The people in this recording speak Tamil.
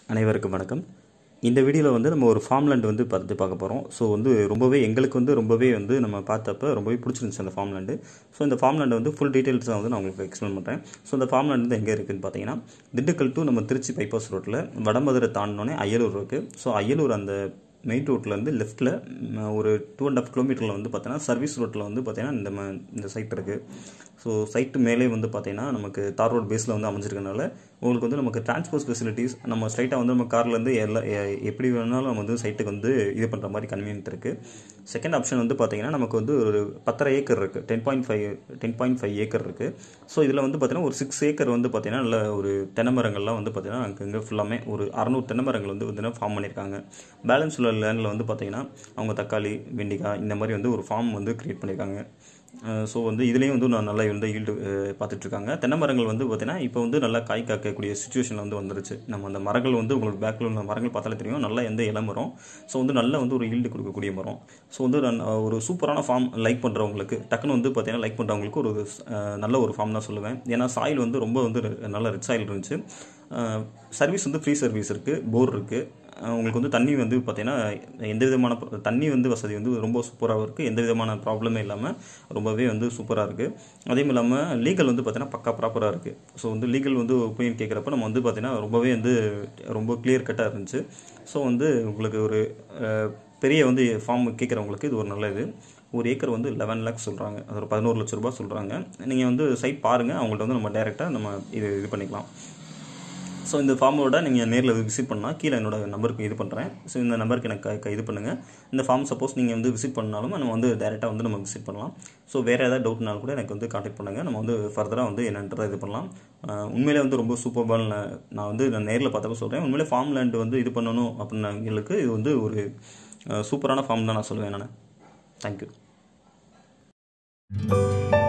அனைவருக்கும் வணக்கம் இந்த வீடியோவில் வந்து நம்ம ஒரு ஃபார்ம்லேண்ட் வந்து பார்த்து பார்க்க போகிறோம் ஸோ வந்து ரொம்பவே எங்களுக்கு வந்து ரொம்பவே வந்து நம்ம பார்த்தப்ப ரொம்பவே பிடிச்சிருந்துச்சு அந்த ஃபார்ம்லேண்டு ஸோ இந்த ஃபார்ம்லேண்ட் வந்து ஃபுல் டீட்டெயில்ஸாக வந்து நான் உங்களுக்கு எக்ஸ்பிளைன் பண்ணுறேன் ஸோ இந்த ஃபார்ம்லேண்ட் வந்து எங்கே இருக்குதுன்னு பார்த்தீங்கன்னா திண்டுக்கல் டு நம்ம திருச்சி பைபாஸ் ரோட்டில் வடமதுரை தாண்டினோடனே அய்யலூர் இருக்குது ஸோ அய்யலூர் அந்த மெயின் ரோட்லேருந்து லெஃப்ட்டில் ஒரு டூ அண்ட் ஆஃப் கிலோமீட்டரில் வந்து பார்த்தீங்கன்னா சர்வீஸ் ரோட்டில் வந்து பார்த்தீங்கன்னா இந்த ம- இந்த சைட் இருக்குது ஸோ சைட்டு மேலே வந்து பார்த்தீங்கன்னா நமக்கு தார் ரோட் பேஸில் வந்து அமைஞ்சிருக்கனால உங்களுக்கு வந்து நமக்கு டிரான்ஸ்போர்ட் ஃபெசிலிட்டிஸ் நம்ம ஸ்ட்ரைட்டாக வந்து நம்ம கார்லேருந்து எல்லா எ- எப்படி வேணாலும் நம்ம வந்து சைட்டுக்கு வந்து இது பண்ணுற மாதிரி கன்வீனியன்ட் இருக்குது செகண்ட் ஆப்ஷன் வந்து பார்த்தீங்கன்னா நமக்கு வந்து ஒரு பத்தரை ஏக்கர் இருக்குது ten point five ten point five acre இருக்குது ஸோ இதில் வந்து பார்த்தீங்கன்னா ஒரு சிக்ஸ் ஏக்கர் வந்து பார்த்தீங்கன்னா நல்ல ஒரு தென்னை மரங்கள்லாம் வந்து பார்த்தீங்கன்னா அங்கங்கே ஃபுல்லாமே ஒரு அறநூறு தென்னை மரங்கள் வந்து பார்த்தீங்கன்னா ஃபார்ம் பண்ணியிருக்காங்க பேலன்ஸ் உள்ள லேண்டில் வந்து பார்த்தீங்கன்னா அவங்க தக்காளி வெண்டிக்காய் இந்த மாதிரி வந்து ஒரு ஃபார்ம் வந்து க்ரியேட் பண்ணியிருக்காங்க ஸோ வந்து இதுலேயும் வந்து நான் நல்லா வந்து ஈல்டு பார்த்துட்ருக்காங்க தென்னை மரங்கள் வந்து பார்த்தீங்கன்னா இப்போ வந்து நல்லா காய் காக்கக்கூடிய சுச்சுவேஷனில் வந்து வந்துருச்சு நம்ம அந்த மரங்கள் வந்து உங்களுக்கு பேக்கில் உள்ள மரங்கள் பார்த்தாலே தெரியும் நல்லா எந்த இள மரம் ஸோ வந்து நல்ல வந்து ஒரு ஈல்டு கொடுக்கக்கூடிய மரம் ஸோ வந்து நான் ஒரு சூப்பரான ஃபார்ம் லைக் பண்ணுறவங்களுக்கு டக்குன்னு வந்து பார்த்தீங்கன்னா லைக் பண்ணுறவங்களுக்கு ஒரு அஹ், நல்ல ஒரு ஃபார்ம் தான் சொல்லுவேன் ஏன்னா சாயில் வந்து ரொம்ப வந்து நல்ல ரிச் சாயில் இருந்துச்சு சர்வீஸ் வந்து ஃப்ரீ சர்வீஸ் இருக்குது போர் இருக்குது அஹ் உங்களுக்கு வந்து தண்ணி வந்து பார்த்தீங்கன்னா எந்த விதமான ப்ர- தண்ணி வந்து வசதி வந்து ரொம்ப சூப்பராகவும் இருக்குது எந்த விதமான ப்ராப்ளமே இல்லாமல் ரொம்பவே வந்து சூப்பராக இருக்குது அதேயும் இல்லாமல் லீகல் வந்து பார்த்தீங்கன்னா பக்கா ப்ராப்பராக இருக்குது ஸோ வந்து லீகல் வந்து ஒப்பீனியன் கேட்குறப்ப நம்ம வந்து பார்த்தீங்கன்னா ரொம்பவே வந்து ரொம்ப கிளியர் கட்டாக இருந்துச்சு ஸோ வந்து உங்களுக்கு ஒரு அஹ், பெரிய வந்து ஃபார்ம் கேட்குறவங்களுக்கு இது ஒரு நல்ல இது ஒரு ஏக்கர் வந்து லெவன் லேக்ஸ் சொல்கிறாங்க அது ஒரு பதினோரு லட்ச ரூபாய் சொல்கிறாங்க நீங்கள் வந்து சைட் பாருங்கள் அவங்கள்ட்ட வந்து நம்ம டைரெக்டாக நம்ம இது இது பண்ணிக்கலாம் ஸோ இந்த ஃபார்மோட நீங்கள் நேரில் விசிட் பண்ணால் கீழே என்னோட நம்பருக்கு இது பண்ணுறேன் ஸோ இந்த நம்பருக்கு எனக்கு க- க- இது பண்ணுங்கள் இந்த ஃபார்ம் சப்போஸ் நீங்கள் வந்து விசிட் பண்ணாலும் நம்ம வந்து டேரெக்டாக வந்து நம்ம விசிட் பண்ணலாம் ஸோ வேறு ஏதாவது டவுட்னாலும் கூட எனக்கு வந்து காண்டாக்ட் பண்ணுங்கள் நம்ம வந்து ஃபர்தராக வந்து என்னன்றதை இது பண்ணலாம் அஹ் உண்மையிலே வந்து ரொம்ப சூப்பர்பான நான் வந்து நான் நேரில் பார்த்தப்ப சொல்கிறேன் உண்மையிலே ஃபார்ம் லேண்ட் வந்து இது பண்ணணும் அப்படின்னவங்களுக்கு இது வந்து ஒரு அஹ், சூப்பரான ஃபார்ம் தான் நான் சொல்லுவேன் நான் தேங்க்யூ